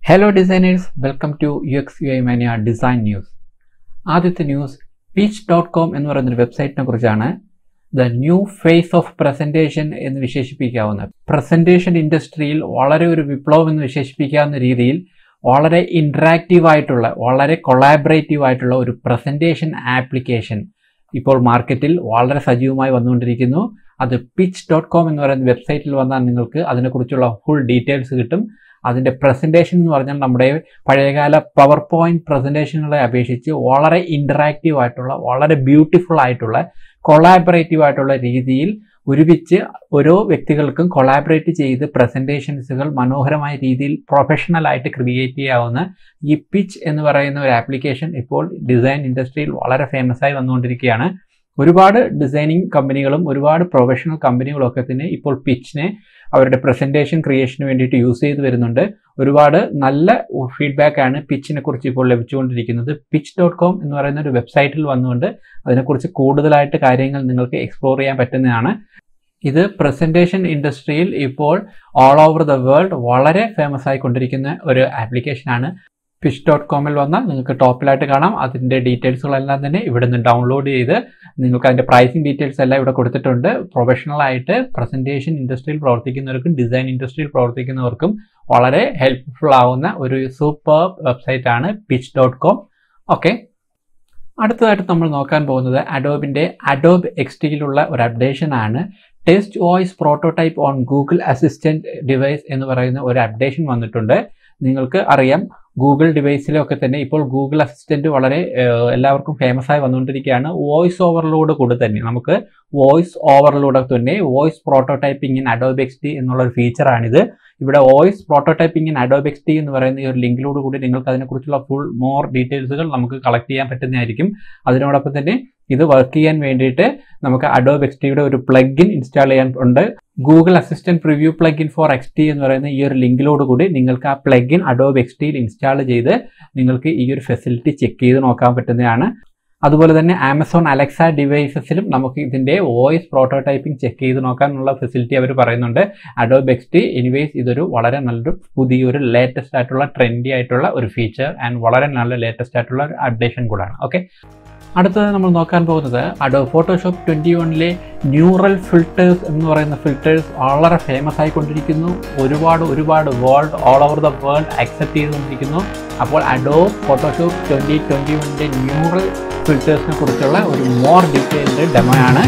hello designers welcome to U X U I mania design news ആദ്യത്തെ news pitch dot com എന്ന് പറയുന്ന ഒരു വെബ്സൈറ്റിനെ കുറിച്ചാണ് the new face of presentation എന്ന് വിശേഷിപ്പിക്കാവുന്ന പ്രസന്റേഷൻ ഇൻഡസ്ട്രിയിൽ വളരെ ഒരു വിപ്ലവം എന്ന് വിശേഷിപ്പിക്കാവുന്ന രീതിയിൽ വളരെ ഇൻട്രാക്റ്റീവ് ആയിട്ടുള്ള വളരെ കൊളാബറേറ്റീവ് ആയിട്ടുള്ള ഒരു പ്രസന്റേഷൻ ആപ്ലിക്കേഷൻ ഇപ്പോൾ മാർക്കറ്റിൽ വളരെ സജീവമായി വന്നുകൊണ്ടിരിക്കുന്നു അത് പിച്ച് ഡോട്ട് കോം എന്ന് പറയുന്ന വെബ്സൈറ്റിൽ വന്നാൽ നിങ്ങൾക്ക് അതിനെക്കുറിച്ചുള്ള ഫുൾ ഡീറ്റെയിൽസ് കിട്ടും അതിൻ്റെ പ്രസൻറ്റേഷൻ എന്ന് പറഞ്ഞാൽ നമ്മുടെ പഴയകാല പവർ പോയിന്റ് പ്രസൻറ്റേഷനുകളെ അപേക്ഷിച്ച് വളരെ ഇൻറ്ററാക്റ്റീവ് ആയിട്ടുള്ള വളരെ ബ്യൂട്ടിഫുൾ ആയിട്ടുള്ള കൊളാബറേറ്റീവ് ആയിട്ടുള്ള രീതിയിൽ ഒരുമിച്ച് ഓരോ വ്യക്തികൾക്കും കൊളാബറേറ്റ് ചെയ്ത് പ്രസൻറ്റേഷൻസുകൾ മനോഹരമായ രീതിയിൽ പ്രൊഫഷണൽ ആയിട്ട് ക്രിയേറ്റ് ചെയ്യാവുന്ന ഈ പിച്ച് എന്ന് പറയുന്ന ഒരു ആപ്ലിക്കേഷൻ ഇപ്പോൾ ഡിസൈൻ ഇൻഡസ്ട്രിയിൽ വളരെ ഫേമസ് ആയി വന്നുകൊണ്ടിരിക്കുകയാണ് ഒരുപാട് ഡിസൈനിങ് കമ്പനികളും ഒരുപാട് പ്രൊഫഷണൽ കമ്പനികളും ഒക്കെ തന്നെ ഇപ്പോൾ പിച്ചിനെ അവരുടെ പ്രസൻറ്റേഷൻ ക്രിയേഷന് വേണ്ടിയിട്ട് യൂസ് ചെയ്ത് വരുന്നുണ്ട് ഒരുപാട് നല്ല ഫീഡ്ബാക്ക് ആണ് പിച്ചിനെ കുറിച്ച് ഇപ്പോൾ ലഭിച്ചുകൊണ്ടിരിക്കുന്നത് പിച്ച് ഡോട്ട് കോം എന്ന് പറയുന്ന ഒരു വെബ്സൈറ്റിൽ വന്നുകൊണ്ട് അതിനെക്കുറിച്ച് കൂടുതലായിട്ട് കാര്യങ്ങൾ നിങ്ങൾക്ക് എക്സ്പ്ലോർ ചെയ്യാൻ പറ്റുന്നതാണ് ഇത് പ്രസൻറ്റേഷൻ ഇൻഡസ്ട്രിയിൽ ഇപ്പോൾ ഓൾ ഓവർ ദ വേൾഡ് വളരെ ഫേമസ് ആയിക്കൊണ്ടിരിക്കുന്ന ഒരു ആപ്ലിക്കേഷനാണ് ഫിഷ് ഡോട്ട് കോമിൽ വന്നാൽ നിങ്ങൾക്ക് ടോപ്പിലായിട്ട് കാണാം അതിൻ്റെ ഡീറ്റെയിൽസുകളെല്ലാം തന്നെ ഇവിടെ നിന്ന് ഡൗൺലോഡ് ചെയ്ത് നിങ്ങൾക്ക് അതിൻ്റെ പ്രൈസിങ് ഡീറ്റെയിൽസ് എല്ലാം ഇവിടെ കൊടുത്തിട്ടുണ്ട് പ്രൊഫഷണൽ ആയിട്ട് പ്രസൻറ്റേഷൻ ഇൻഡസ്ട്രിയിൽ പ്രവർത്തിക്കുന്നവർക്കും ഡിസൈൻ ഇൻഡസ്ട്രിയിൽ പ്രവർത്തിക്കുന്നവർക്കും വളരെ ഹെൽപ്ഫുൾ ആവുന്ന ഒരു സൂപ്പർ വെബ്സൈറ്റ് ആണ് പിച്ച് ഡോട്ട് കോം ഓക്കെ അടുത്തതായിട്ട് നമ്മൾ നോക്കാൻ പോകുന്നത് അഡോബിൻ്റെ അഡോബ് എക്സ്റ്റിയിലുള്ള ഒരു അപ്ഡേഷൻ ആണ് test voice prototype on Google assistant device എന്ന് പറയുന്ന ഒരു അപ്ഡേഷൻ വന്നിട്ടുണ്ട് നിങ്ങൾക്ക് അറിയാം ഗൂഗിൾ ഡിവൈസിലൊക്കെ തന്നെ ഇപ്പോൾ ഗൂഗിൾ അസിസ്റ്റന്റ് വളരെ എല്ലാവർക്കും ഫേമസ് ആയി വന്നുകൊണ്ടിരിക്കുകയാണ് വോയിസ് ഓവർലോഡ് കൂടെ തന്നെ നമുക്ക് വോയിസ് ഓവർലോഡ് തന്നെ voice prototyping in Adobe X D എന്നുള്ള ഒരു ഫീച്ചറാണിത് ഇവിടെ voice prototyping in Adobe X D എന്ന് പറയുന്ന ഈ ഒരു ലിങ്കിലോട് കൂടി നിങ്ങൾക്ക് അതിനെക്കുറിച്ചുള്ള ഫുൾ മോർ ഡീറ്റെയിൽസുകൾ നമുക്ക് കളക്ട് ചെയ്യാൻ പറ്റുന്നതായിരിക്കും അതിനോടൊപ്പം തന്നെ ഇത് വർക്ക് ചെയ്യാൻ വേണ്ടിയിട്ട് നമുക്ക് അഡോബ് എക്സ് ഡിയുടെ ഒരു പ്ലഗിൻ ഇൻസ്റ്റാൾ ചെയ്യാൻ ഉണ്ട് Google assistant preview plugin for X T എന്ന് പറയുന്ന ഈ ഒരു ലിങ്കിലോട് കൂടി നിങ്ങൾക്ക് ആ പ്ലഗിൻ അഡോബ് എക്സ് ടിയിൽ ഇൻസ്റ്റാൾ ചെയ്ത് നിങ്ങൾക്ക് ഈ ഒരു ഫെസിലിറ്റി ചെക്ക് ചെയ്ത് നോക്കാൻ പറ്റുന്നതാണ് അതുപോലെ തന്നെ ആമസോൺ അലക്സ ഡിവൈസസിലും നമുക്ക് ഇതിൻ്റെ വോയിസ് പ്രോട്ടോടൈപ്പിംഗ് ചെക്ക് ചെയ്ത് നോക്കാനുള്ള ഫെസിലിറ്റി അവർ പറയുന്നുണ്ട് അഡോബ് എക്സ് ടി എനിവേസ് ഇതൊരു വളരെ നല്ലൊരു പുതിയൊരു ലേറ്റസ്റ്റ് ആയിട്ടുള്ള ട്രെൻഡി ആയിട്ടുള്ള ഒരു ഫീച്ചർ ആൻഡ് വളരെ നല്ല ലേറ്റസ്റ്റ് ആയിട്ടുള്ള ഒരു അപ്ഡേഷൻ കൂടാണ് ഓക്കെ അടുത്തത് നമ്മൾ നോക്കാൻ പോകുന്നത് അഡോ ഫോട്ടോഷോപ്പ് ട്വൻറ്റി വണ്ണിലെ ന്യൂറൽ ഫിൽറ്റേഴ്സ് എന്ന് പറയുന്ന ഫിൽറ്റേഴ്സ് വളരെ ഫേമസ് ആയിക്കൊണ്ടിരിക്കുന്നു ഒരുപാട് ഒരുപാട് world all over the world accept ചെയ്തുകൊണ്ടിരിക്കുന്നു അപ്പോൾ അഡോ ഫോട്ടോഷോപ്പ് ട്വൻറ്റി ട്വൻറ്റി വണ്ണിൻ്റെ ന്യൂറൽ ഫിൽറ്റേഴ്സിനെ കുറിച്ചുള്ള ഒരു മോർ ഡീറ്റെയിൽഡ് ഡെമോയാണ്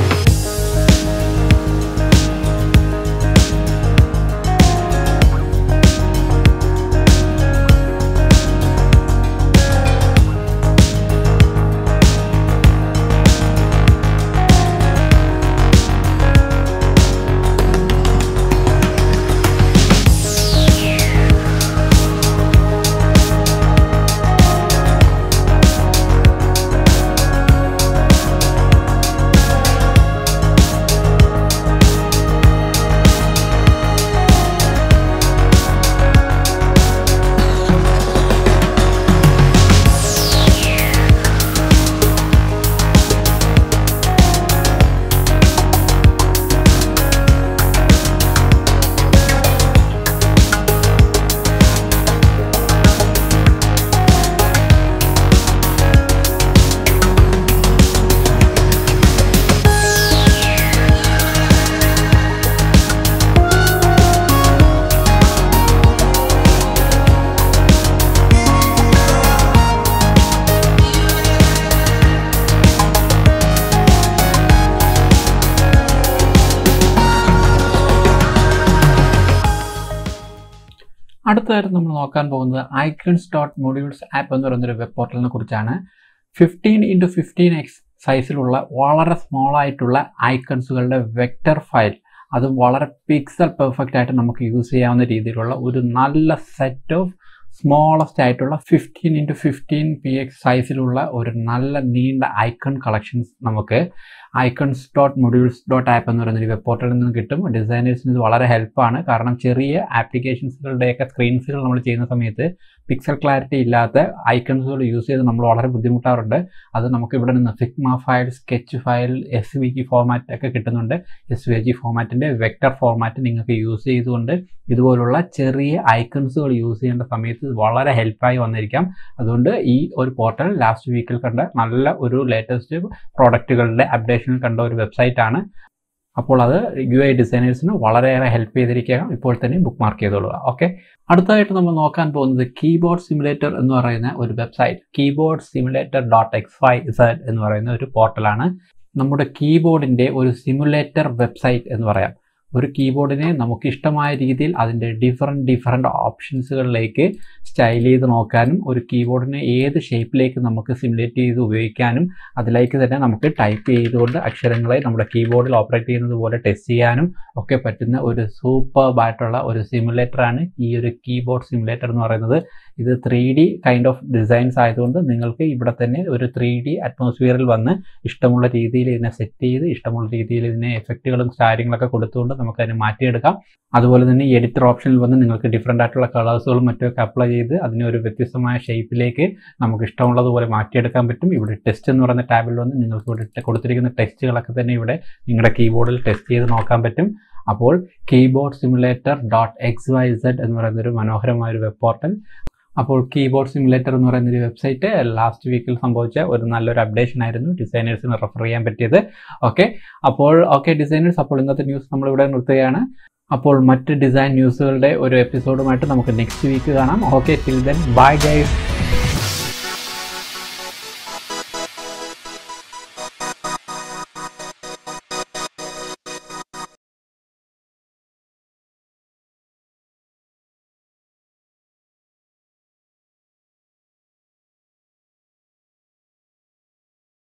അടുത്തതായിട്ട് നമ്മൾ നോക്കാൻ പോകുന്നത് ഐക്കൺസ് ഡോട്ട് മൊഡ്യൂൾസ് ആപ്പ് എന്ന് പറയുന്നൊരു വെബ് പോർട്ടലിനെ കുറിച്ചാണ് ഫിഫ്റ്റീൻ ഇൻറ്റു ഫിഫ്റ്റീൻ എക്സ് സൈസിലുള്ള വളരെ സ്മോൾ ആയിട്ടുള്ള ഐക്കൺസുകളുടെ വെക്റ്റർ ഫയൽ അതും വളരെ പിക്സൽ പെർഫെക്റ്റ് ആയിട്ട് നമുക്ക് യൂസ് ചെയ്യാവുന്ന രീതിയിലുള്ള ഒരു നല്ല സെറ്റ് ഓഫ് സ്മോളസ്റ്റ് ആയിട്ടുള്ള fifteen into fifteen P X സൈസിലുള്ള ഒരു നല്ല നീണ്ട ഐക്കൺ കളക്ഷൻസ് നമുക്ക് icons dot modules dot app എന്ന് പറയുന്ന ഒരു വെബ് പോർട്ടലിൽ നിന്ന് കിട്ടും ഡിസൈനേഴ്സിന് ഇത് വളരെ ഹെൽപ്പാണ് കാരണം ചെറിയ ആപ്ലിക്കേഷൻസുകളുടെയൊക്കെ സ്ക്രീൻസുകൾ നമ്മൾ ചെയ്യുന്ന സമയത്ത് പിക്സൽ ക്ലാരിറ്റി ഇല്ലാത്ത ഐക്കൺസുകൾ യൂസ് ചെയ്ത് നമ്മൾ വളരെ ബുദ്ധിമുട്ടാറുണ്ട് അത് നമുക്ക് ഇവിടെ നിന്ന് Figma file sketch file S V G format ഒക്കെ കിട്ടുന്നുണ്ട് എസ് വി ജി ഫോമാറ്റിൻ്റെ വെക്ടർ ഫോമാറ്റ് നിങ്ങൾക്ക് യൂസ് ചെയ്തുകൊണ്ട് ഇതുപോലുള്ള ചെറിയ ഐക്കൺസുകൾ യൂസ് ചെയ്യേണ്ട സമയത്ത് ഇത് വളരെ ഹെൽപ്പായി വന്നിരിക്കാം അതുകൊണ്ട് ഈ ഒരു പോർട്ടൽ ലാസ്റ്റ് വീക്കിൽ കണ്ട നല്ല ഒരു ലേറ്റസ്റ്റ് പ്രോഡക്റ്റുകളുടെ അപ്ഡേഷനിൽ കണ്ട ഒരു വെബ്സൈറ്റ് ആണ് അപ്പോൾ അത് യു ഐ ഡിസൈനേഴ്സിന് വളരെയേറെ ഹെൽപ്പ് ചെയ്തിരിക്കുക ഇപ്പോൾ തന്നെ ബുക്ക് മാർക്ക് ചെയ്തോളുക ഓക്കെ അടുത്തതായിട്ട് നമ്മൾ നോക്കാൻ പോകുന്നത് കീബോർഡ് സിമുലേറ്റർ എന്ന് പറയുന്ന ഒരു website keyboard simulator dot X Y Z എന്ന് പറയുന്ന ഒരു പോർട്ടലാണ് നമ്മുടെ കീബോർഡിൻ്റെ ഒരു സിമുലേറ്റർ വെബ്സൈറ്റ് എന്ന് പറയാം ഒരു കീബോർഡിനെ നമുക്ക് ഇഷ്ടമായ രീതിയിൽ അതിൻ്റെ ഡിഫറെൻറ്റ് ഡിഫറെൻറ്റ് ഓപ്ഷൻസുകളിലേക്ക് സ്റ്റൈൽ ചെയ്ത് നോക്കാനും ഒരു കീബോർഡിനെ ഏത് ഷേപ്പിലേക്ക് നമുക്ക് സിമുലേറ്റ് ചെയ്ത് ഉപയോഗിക്കാനും അതിലേക്ക് തന്നെ നമുക്ക് ടൈപ്പ് ചെയ്തുകൊണ്ട് അക്ഷരങ്ങളെ നമ്മുടെ കീബോർഡിൽ ഓപ്പറേറ്റ് ചെയ്യുന്നത് പോലെ ടെസ്റ്റ് ചെയ്യാനും ഒക്കെ പറ്റുന്ന ഒരു സൂപ്പർബായിട്ടുള്ള ഒരു സിമുലേറ്ററാണ് ഈ ഒരു കീബോർഡ് സിമുലേറ്റർ എന്ന് പറയുന്നത് ഇത് three D kind of designs ആയതുകൊണ്ട് നിങ്ങൾക്ക് ഇവിടെ തന്നെ ഒരു ത്രീ ഡി അറ്റ്മോസ്ഫിയറിൽ വന്ന് ഇഷ്ടമുള്ള രീതിയിൽ ഇതിനെ സെറ്റ് ചെയ്ത് ഇഷ്ടമുള്ള രീതിയിൽ ഇതിനെ എഫക്റ്റുകളും കാര്യങ്ങളൊക്കെ കൊടുത്തുകൊണ്ട് നമുക്ക് അതിനെ മാറ്റിയെടുക്കാം അതുപോലെ തന്നെ ഈ എഡിറ്റർ ഓപ്ഷനിൽ വന്ന് നിങ്ങൾക്ക് ഡിഫറെൻ്റ് ആയിട്ടുള്ള കളേഴ്സുകളും മറ്റുമൊക്കെ അപ്ലൈ ചെയ്ത് അതിനെ ഒരു വ്യത്യസ്തമായ ഷേപ്പിലേക്ക് നമുക്ക് ഇഷ്ടമുള്ളതുപോലെ മാറ്റിയെടുക്കാൻ പറ്റും ഇവിടെ ടെസ്റ്റ് എന്ന് പറയുന്ന ടാബിൽ വന്ന് നിങ്ങൾക്ക് ഇവിടെ കൊടുത്തിരിക്കുന്ന ടെസ്റ്റുകളൊക്കെ തന്നെ ഇവിടെ നിങ്ങളുടെ കീബോർഡിൽ ടെസ്റ്റ് ചെയ്ത് നോക്കാൻ പറ്റും അപ്പോൾ keyboard simulator dot X Y Z എന്ന് പറയുന്ന ഒരു മനോഹരമായ ഒരു വെബ് പോർട്ടൽ അപ്പോൾ കീബോർഡ് സിമുലേറ്റർ എന്ന് പറയുന്ന ഒരു വെബ്സൈറ്റ് ലാസ്റ്റ് വീക്കിൽ സംഭവിച്ച ഒരു നല്ലൊരു അപ്ഡേഷൻ ആയിരുന്നു ഡിസൈനേഴ്സിന് റെഫർ ചെയ്യാൻ പറ്റിയത് ഓക്കെ അപ്പോൾ ഓക്കെ ഡിസൈനേഴ്സ് അപ്പോൾ ഇന്നത്തെ ന്യൂസ് നമ്മളിവിടെ നിർത്തുകയാണ് അപ്പോൾ മറ്റ് ഡിസൈൻ ന്യൂസുകളുടെ ഒരു എപ്പിസോഡുമായിട്ട് നമുക്ക് നെക്സ്റ്റ് വീക്ക് കാണാം okay till then bye guys